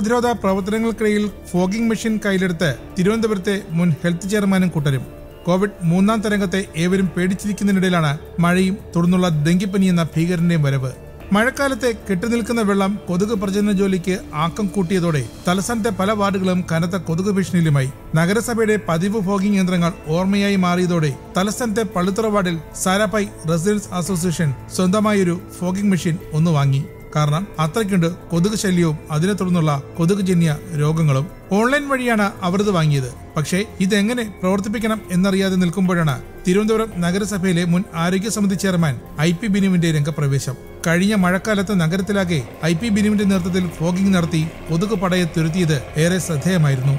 പ്രതിരോധ പ്രവർത്തനങ്ങൾക്കിടയിൽ fogging machine കയ്യിലെടുത്ത് തിരുവനന്തപുരത്തെ മുൻ ഹെൽത്ത് ചെയർമാനും കൂട്ടരും കോവിഡ് മൂന്നാം തരംഗത്തെ ഏവരും പേടിച്ചിരിക്കുന്നതിനിടയിലാണ് മഴയും തുടർന്നുള്ള ഡെങ്കിപ്പനി എന്ന ഭീകരന്റെയും വരവ് മഴക്കാലത്തെ കെട്ടുനിൽക്കുന്ന വെള്ളം കൊതുക് പ്രജനന ജോലിക്ക് ആക്കം കൂട്ടിയതോടെ തലസ്ഥാനത്തെ പല വാർഡുകളും കനത്ത കൊതുക് ഭീഷണിയിലുമായി നഗരസഭയുടെ പതിവ് ഫോഗിംഗ് യന്ത്രങ്ങൾ ഓർമ്മയായി മാറിയതോടെ തലസ്ഥാനത്തെ പള്ളിത്തുറ വാർഡിൽ സാരാപ്പൈ റെസിഡൻസ് അസോസിയേഷൻ സ്വന്തമായൊരു ഫോഗിംഗ് മെഷീൻ ഒന്ന് വാങ്ങി കാരണം അത്രയ്ക്കുണ്ട് കൊതുക് ശല്യവും അതിനെ തുടർന്നുള്ള കൊതുകുജന്യ രോഗങ്ങളും ഓൺലൈൻ വഴിയാണ് അവർ ഇത് വാങ്ങിയത് പക്ഷേ ഇതെങ്ങനെ പ്രവർത്തിപ്പിക്കണം എന്നറിയാതെ നിൽക്കുമ്പോഴാണ് തിരുവനന്തപുരം നഗരസഭയിലെ മുൻ ആരോഗ്യ സമിതി ചെയർമാൻ ഐ പി ബിനുവിന്റെ രംഗപ്രവേശം കഴിഞ്ഞ മഴക്കാലത്ത് നഗരത്തിലാകെ ഐ പി ബിനുവിന്റെ നേതൃത്വത്തിൽ ഫോഗിംഗ് നടത്തി കൊതുക് പടയെ തുരുത്തിയത് ഏറെ ശ്രദ്ധേയമായിരുന്നു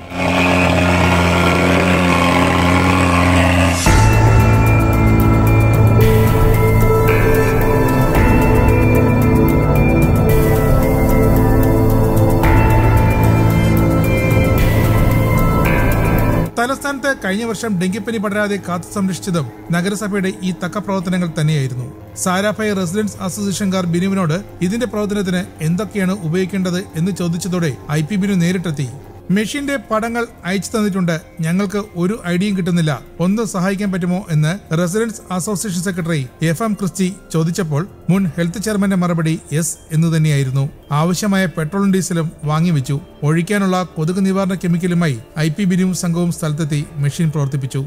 തലസ്ഥാനത്ത് കഴിഞ്ഞ വർഷം ഡെങ്കിപ്പനി പടരാതെ കാത്തു സംരക്ഷിച്ചതും നഗരസഭയുടെ ഈ തക്ക പ്രവർത്തനങ്ങൾ തന്നെയായിരുന്നു സാരാഭായ് റെസിഡൻസ് അസോസിയേഷൻകാർ ബിനുവിനോട് ഇതിന്റെ പ്രവർത്തനത്തിന് എന്തൊക്കെയാണ് ഉപയോഗിക്കേണ്ടത് എന്ന് ചോദിച്ചതോടെ ഐ പി ബിനു നേരിട്ടെത്തി മെഷീന്റെ പടങ്ങൾ അയച്ചു തന്നിട്ടുണ്ട് ഞങ്ങൾക്ക് ഒരു ഐഡിയയും കിട്ടുന്നില്ല ഒന്ന് സഹായിക്കാൻ പറ്റുമോ എന്ന് residents association secretary F M Christy ചോദിച്ചപ്പോൾ മുൻ ഹെൽത്ത് ചെയർമാന്റെ മറുപടി യെസ് എന്ന് തന്നെയായിരുന്നു ആവശ്യമായ പെട്രോളും ഡീസലും വാങ്ങിവെച്ചു ഒഴിക്കാനുള്ള കൊതുക് നിവാരണ കെമിക്കലുമായി ഐ പി ബിനുവും സംഘവും സ്ഥലത്തെത്തി മെഷീൻ പ്രവർത്തിപ്പിച്ചു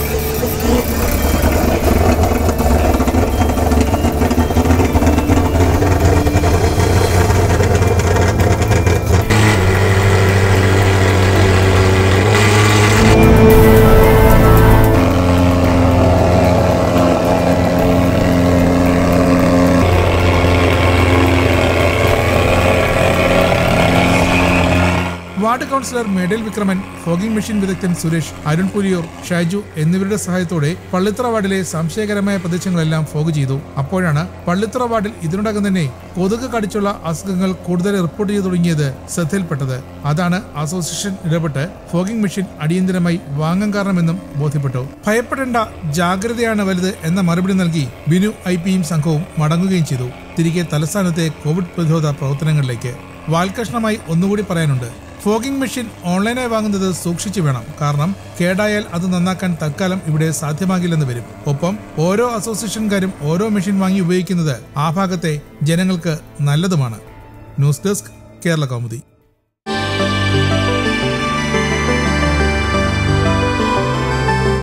വാർഡ് കൗൺസിലർ മേഡൽ വിക്രമൻ ഫോഗിംഗ് മെഷീൻ വിദഗ്ധൻ സുരേഷ് അരുൺ പുലിയൂർ ഷാജു എന്നിവരുടെ സഹായത്തോടെ പള്ളിത്തുറ വാർഡിലെ സംശയകരമായ പ്രദേശങ്ങളെല്ലാം ഫോഗ് ചെയ്തു അപ്പോഴാണ് പള്ളിത്തുറ വാർഡിൽ ഇതിനോടകം തന്നെ കൊതുക് കടിച്ചുള്ള അസുഖങ്ങൾ കൂടുതൽ റിപ്പോർട്ട് ചെയ്തു തുടങ്ങിയത് ശ്രദ്ധയിൽപ്പെട്ടത് അതാണ് അസോസിയേഷൻ ഇടപെട്ട് ഫോഗിംഗ് മെഷീൻ അടിയന്തരമായി വാങ്ങാൻ കാരണമെന്നും ബോധ്യപ്പെട്ടു ഭയപ്പെടേണ്ട ജാഗ്രതയാണ് വലുത് എന്ന മറുപടി നൽകി ബിനു ഐ പിയും സംഘവും മടങ്ങുകയും ചെയ്തു തിരികെ തലസ്ഥാനത്തെ കോവിഡ് പ്രതിരോധ പ്രവർത്തനങ്ങളിലേക്ക് വാൽകഷ്ണമായി ഒന്നുകൂടി പറയാനുണ്ട് ഫോഗിംഗ് മെഷീൻ ഓൺലൈനായി വാങ്ങുന്നത് സൂക്ഷിച്ചു വേണം കാരണം കേടായാൽ അത് നന്നാക്കാൻ തൽക്കാലം ഇവിടെ സാധ്യമാകില്ലെന്ന് വരും ഒപ്പം ഓരോ അസോസിയേഷൻകാരും ഓരോ മെഷീൻ വാങ്ങി ഉപയോഗിക്കുന്നത് ആ ഭാഗത്തെ ജനങ്ങൾക്ക് നല്ലതുമാണ് ന്യൂസ് ഡെസ്ക് കേരള കൗമുദി